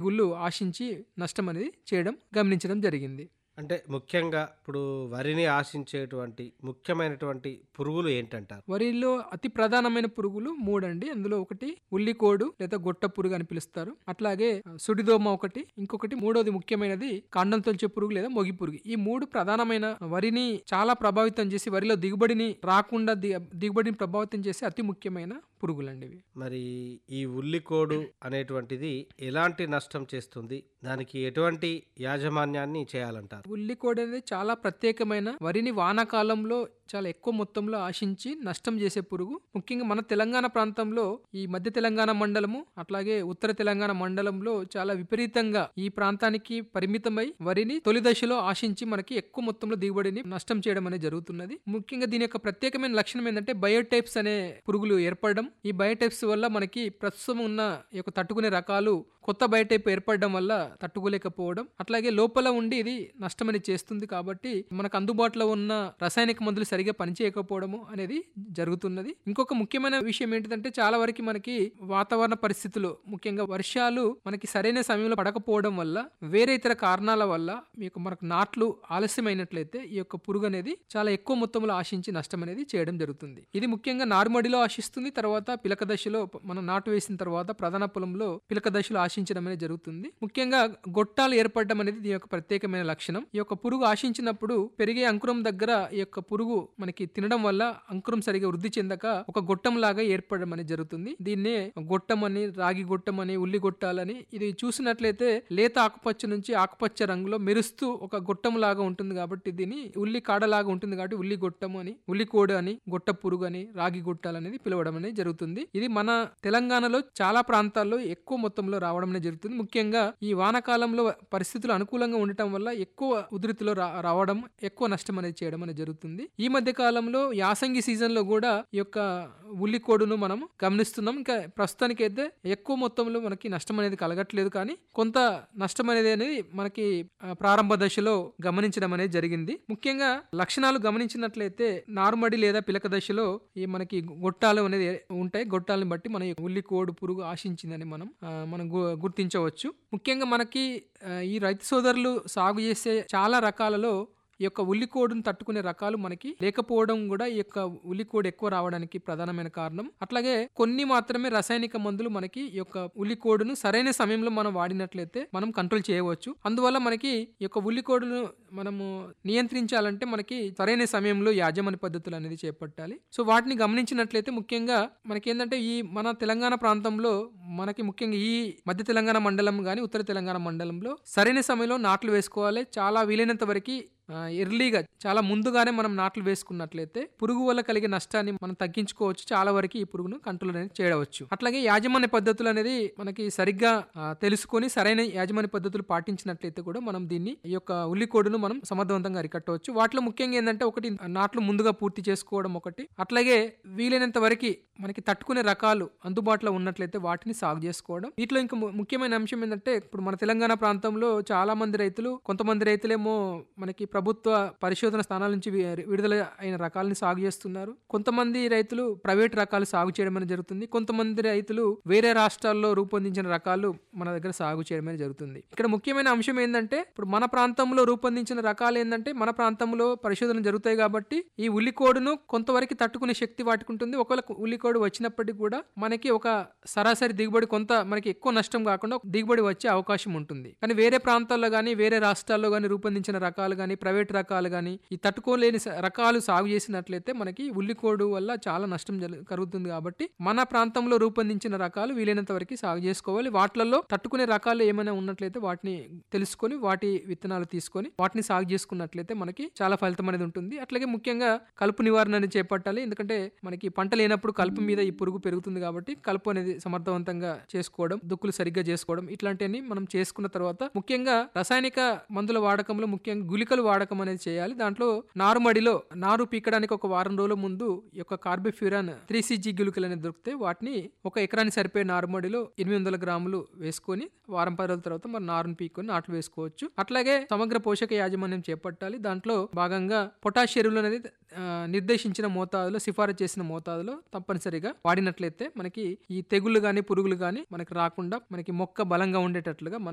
తెగుళ్ళు ఆశించి నష్టం అనేది చేయడం గమనించడం జరిగింది అంటే ముఖ్యంగా ఇప్పుడు వరిని ఆశించేటువంటి ముఖ్యమైనటువంటి పురుగులు ఏంటంటారు వరిలో అతి ప్రధానమైన పురుగులు మూడండి అందులో ఒకటి ఉల్లికోడు లేదా గొట్ట పురుగు అని పిలుస్తారు అట్లాగే ఆ, సుడిదోమ ఒకటి ఇంకొకటి మూడోది ముఖ్యమైనది కాండం తొలిచే పురుగు లేదా మొగి పురుగు ఈ మూడు ప్రధానమైన వరిని చాలా ప్రభావితం చేసి వరిలో దిగుబడిని రాకుండా ది- దిగుబడిని ప్రభావితం చేసే అతి ముఖ్యమైన పురుగులండి ఇవి మరి ఈ ఉల్లికోడు అనేటువంటిది ఎలాంటి నష్టం చేస్తుంది దానికి ఎటువంటి యాజమాన్యాన్ని చేయాలంటారు ఉల్లికోడి అనేది చాలా ప్రత్యేకమైన వరిని వానాకాలంలో చాలా ఎక్కువ మొత్తంలో ఆశించి నష్టం చేసే పురుగు ముఖ్యంగా మన తెలంగాణ ప్రాంతంలో ఈ మధ్య తెలంగాణ మండలము అట్లాగే ఉత్తర తెలంగాణ మండలంలో చాలా విపరీతంగా ఈ ప్రాంతానికి పరిమితమై వరిని తొలి దశలో ఆశించి మనకి ఎక్కువ మొత్తంలో దిగుబడిని నష్టం చేయడం అనేది జరుగుతున్నది ముఖ్యంగా దీని యొక్క ప్రత్యేకమైన లక్షణం ఏంటంటే బయోటైప్స్ అనే పురుగులు ఏర్పడడం ఈ బయోటైప్స్ వల్ల మనకి ప్రస్తుతం ఉన్న ఈ యొక్క తట్టుకునే రకాలు కొత్త బయోటైప్ ఏర్పడడం వల్ల తట్టుకోలేకపోవడం అట్లాగే లోపల ఉండి ఇది నష్టమని చేస్తుంది కాబట్టి మనకు అందుబాటులో ఉన్న రసాయనిక మందులు సరిగా పనిచేయకపోవడము అనేది జరుగుతున్నది ఇంకొక ముఖ్యమైన విషయం ఏంటిదంటే చాలా వరకు మనకి వాతావరణ పరిస్థితులు ముఖ్యంగా వర్షాలు మనకి సరైన సమయంలో పడకపోవడం వల్ల వేరే ఇతర కారణాల వల్ల మీకు మనకు నాట్లు ఆలస్యమైనట్లయితే ఈ యొక్క పురుగు అనేది చాలా ఎక్కువ మొత్తంలో ఆశించి నష్టం అనేది చేయడం జరుగుతుంది ఇది ముఖ్యంగా నారుమడిలో ఆశిస్తుంది తర్వాత పిలక దశలో మనం నాటు వేసిన తర్వాత ప్రధాన పొలంలో పిలక దశలో ఆశించడం అనేది జరుగుతుంది ముఖ్యంగా గొట్టాలు ఏర్పడడం అనేది దీని యొక్క ప్రత్యేకమైన లక్షణం ఈ యొక్క పురుగు ఆశించినప్పుడు పెరిగే అంకురం దగ్గర ఈ యొక్క పురుగు మనకి తినడం వల్ల అంకురం సరిగా వృద్ధి చెందక ఒక గొట్టం లాగా ఏర్పడడం అనేది జరుగుతుంది దీన్నే గొట్టం అని రాగి గొట్టం అని ఉల్లి గొట్టాలని ఇది చూసినట్లయితే లేత ఆకుపచ్చ నుంచి ఆకుపచ్చ రంగులో మెరుస్తూ ఒక గొట్టం లాగా ఉంటుంది కాబట్టి దీని ఉల్లి కాడలాగా ఉంటుంది కాబట్టి ఉల్లి గొట్టం అని ఉల్లి కోడు అని గొట్ట పురుగు అని రాగి గొట్టాలు అనేది పిలవడం అనేది జరుగుతుంది ఇది మన తెలంగాణలో చాలా ప్రాంతాల్లో ఎక్కువ మొత్తంలో రావడం అనేది జరుగుతుంది ముఖ్యంగా ఈ వానాకాలంలో పరిస్థితులు అనుకూలంగా ఉండటం వల్ల ఎక్కువ ఉధృతిలో రా- రావడం ఎక్కువ నష్టం అనేది చేయడం అనేది జరుగుతుంది ఈ మధ్య కాలంలో యాసంగి సీజన్ లో కూడా ఈ యొక్క ఉల్లి కోడును మనం గమనిస్తున్నాం ఇంకా ప్రస్తుతానికి అయితే ఎక్కువ మొత్తంలో మనకి నష్టం అనేది కలగట్లేదు కానీ కొంత నష్టం అనేది అనేది మనకి ఆ, ప్రారంభ దశలో గమనించడం అనేది జరిగింది ముఖ్యంగా లక్షణాలు గమనించినట్లయితే నారుమడి లేదా పిలక దశలో ఈ మనకి గొట్టాలు అనేది ఉంటాయి గొట్టాలను బట్టి మన ఈ ఉల్లి కోడు పురుగు ఆశించిందని మనం ఆ, మనం గు- గుర్తించవచ్చు ముఖ్యంగా మనకి ఆ, ఈ రైతు సోదరులు సాగు చేసే చాలా రకాలలో ఈ యొక్క ఉల్లికోడును తట్టుకునే రకాలు మనకి లేకపోవడం కూడా ఈ యొక్క ఉల్లికోడు ఎక్కువ రావడానికి ప్రధానమైన కారణం అట్లాగే కొన్ని మాత్రమే రసాయనిక మందులు మనకి ఈ యొక్క ఉల్లికోడును సరైన సమయంలో మనం వాడినట్లయితే మనం కంట్రోల్ చేయవచ్చు అందువల్ల మనకి ఈ యొక్క ఉల్లికోడును మనము నియంత్రించాలంటే మనకి సరైన సమయంలో యాజమాన్య పద్ధతులు అనేది చేపట్టాలి సో వాటిని గమనించినట్లయితే ముఖ్యంగా మనకి ఏంటంటే ఈ మన తెలంగాణ ప్రాంతంలో మనకి ముఖ్యంగా ఈ మధ్య తెలంగాణ మండలం కానీ ఉత్తర తెలంగాణ మండలంలో సరైన సమయంలో నాట్లు వేసుకోవాలి చాలా వీలైనంత వరకు ఆ, ఎర్లీగా చాలా ముందుగానే మనం నాట్లు వేసుకున్నట్లయితే పురుగు వల్ల కలిగే నష్టాన్ని మనం తగ్గించుకోవచ్చు చాలా వరకు ఈ పురుగును కంట్రోల్ అనేది చేయవచ్చు అట్లాగే యాజమాన్య పద్ధతులు అనేది మనకి సరిగ్గా ఆ, తెలుసుకొని సరైన యాజమాన్య పద్ధతులు పాటించినట్లయితే కూడా మనం దీన్ని ఈ యొక్క ఉల్లికోడును మనం సమర్థవంతంగా అరికట్టవచ్చు వాటిలో ముఖ్యంగా ఏంటంటే ఒకటి నాట్లు ముందుగా పూర్తి చేసుకోవడం ఒకటి అట్లాగే వీలైనంత వరకు మనకి తట్టుకునే రకాలు అందుబాటులో ఉన్నట్లయితే వాటిని సాగు చేసుకోవడం వీటిలో ఇంకా ము- ముఖ్యమైన అంశం ఏంటంటే ఇప్పుడు మన తెలంగాణ ప్రాంతంలో చాలా మంది రైతులు కొంతమంది రైతులేమో మనకి ప్రభుత్వ పరిశోధన స్థానాల నుంచి వి- విడుదల అయిన రకాలని సాగు చేస్తున్నారు కొంతమంది రైతులు ప్రైవేట్ రకాలు సాగు చేయడం అనేది జరుగుతుంది కొంతమంది రైతులు వేరే రాష్ట్రాల్లో రూపొందించిన రకాలు మన దగ్గర సాగు చేయడం అనేది జరుగుతుంది ఇక్కడ ముఖ్యమైన అంశం ఏంటంటే ఇప్పుడు మన ప్రాంతంలో రూపొందించిన రకాలు ఏంటంటే మన ప్రాంతంలో పరిశోధనలు జరుగుతాయి కాబట్టి ఈ ఉల్లికోడును కొంతవరకు తట్టుకునే శక్తి వాటికి ఉంటుంది ఒకవేళ ఉల్లికోడు వచ్చినప్పటికీ కూడా మనకి ఒక సరాసరి దిగుబడి కొంత మనకి ఎక్కువ నష్టం కాకుండా దిగుబడి వచ్చే అవకాశం ఉంటుంది కానీ వేరే ప్రాంతాల్లో కానీ వేరే రాష్ట్రాల్లో కానీ రూపొందించిన రకాలు కానీ ప్రైవేట్ రకాలు కానీ ఈ తట్టుకోలేని స- రకాలు సాగు చేసినట్లయితే మనకి ఉల్లికోడు వల్ల చాలా నష్టం జలు- కలుగుతుంది కాబట్టి మన ప్రాంతంలో రూపొందించిన రకాలు వీలైనంత వరకు సాగు చేసుకోవాలి వాటిలలో తట్టుకునే రకాలు ఏమైనా ఉన్నట్లయితే వాటిని తెలుసుకొని వాటి విత్తనాలు తీసుకొని వాటిని సాగు చేసుకున్నట్లయితే మనకి చాలా ఫలితం అనేది ఉంటుంది అట్లాగే ముఖ్యంగా కలుపు నివారణ అనేది చేపట్టాలి ఎందుకంటే మనకి పంట లేనప్పుడు కలుపు మీద ఈ పురుగు పెరుగుతుంది కాబట్టి కలుపు అనేది సమర్థవంతంగా చేసుకోవడం దుక్కులు సరిగ్గా చేసుకోవడం ఇట్లాంటివన్నీ మనం చేసుకున్న తర్వాత ముఖ్యంగా రసాయనిక మందుల వాడకంలో ముఖ్యంగా గుళికలు వాడకం అనేది చేయాలి దాంట్లో నారుమడిలో నారు పీకడానికి ఒక వారం రోజుల ముందు ఈ యొక్క కార్బిఫ్యూరాన్ త్రీ సిజీ గుళికలు అనేది దొరుకుతాయి వాటిని ఒక ఎకరానికి సరిపోయే నారుమడిలో ఎనిమిది వందల గ్రాములు వేసుకొని వారం పది రోజుల తర్వాత మనం నారును పీక్కొని నాట్లు వేసుకోవచ్చు అట్లాగే సమగ్ర పోషక యాజమాన్యం చేపట్టాలి దాంట్లో భాగంగా పొటాష్ ఎరువులు అనేది ఆ, నిర్దేశించిన మోతాదులో సిఫారసు చేసిన మోతాదులో తప్పనిసరిగా వాడినట్లయితే మనకి ఈ తెగుళ్ళు గాని పురుగులు గాని మనకి రాకుండా మనకి మొక్క బలంగా ఉండేటట్లుగా మనం